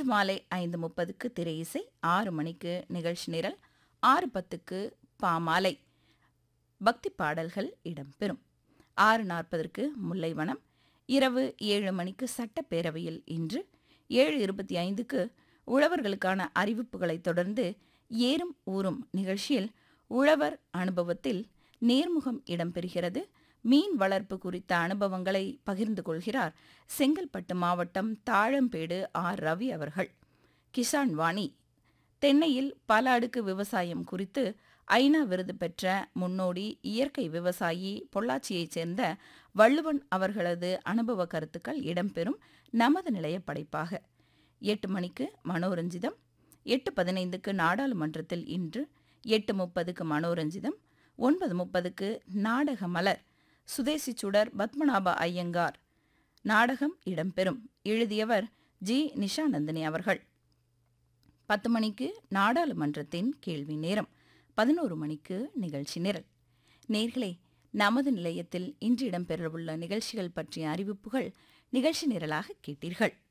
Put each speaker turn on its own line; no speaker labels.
மாலை ஐந்து முப்பதுக்கு திரை இசை ஆறு மணிக்கு நிகழ்ச்சி நிரல் ஆறு பத்துக்கு பாமாலை பக்தி பாடல்கள் இடம்பெறும் ஆறு நாற்பதற்கு முல்லைவனம் இரவு ஏழு மணிக்கு சட்டப்பேரவையில் இன்று ஏழு இருபத்தி ஐந்துக்கு உழவர்களுக்கான அறிவிப்புகளைத் தொடர்ந்து ஏறும் ஊறும் நிகழ்ச்சியில் உழவர் அனுபவத்தில் நேர்முகம் இடம்பெறுகிறது மீன் வளர்ப்பு குறித்த அனுபவங்களை பகிர்ந்து கொள்கிறார் செங்கல்பட்டு மாவட்டம் தாழம்பேடு ஆர் ரவி அவர்கள் கிசான் வாணி தென்னையில் பல அடுக்கு விவசாயம் குறித்து ஐநா விருது பெற்ற முன்னோடி இயற்கை விவசாயி பொள்ளாச்சியைச் சேர்ந்த வள்ளுவன் அவர்களது அனுபவ கருத்துக்கள் இடம்பெறும் நமது நிலைய படைப்பாக எட்டு மணிக்கு மனோரஞ்சிதம் எட்டு பதினைந்துக்கு நாடாளுமன்றத்தில் இன்று எட்டு முப்பதுக்கு மனோரஞ்சிதம் ஒன்பது முப்பதுக்கு நாடக மலர் சுதேசி சுடர் பத்மநாப ஐயங்கார் நாடகம் இடம்பெறும் எழுதியவர் ஜி நிஷாநந்தினி அவர்கள் பத்து மணிக்கு நாடாளுமன்றத்தின் கேள்வி நேரம் பதினோரு மணிக்கு நிகழ்ச்சி நிரல் நேர்களே நமது நிலையத்தில் இன்று இடம்பெறவுள்ள நிகழ்ச்சிகள் பற்றிய அறிவிப்புகள் நிகழ்ச்சி நிரலாக கேட்டீர்கள்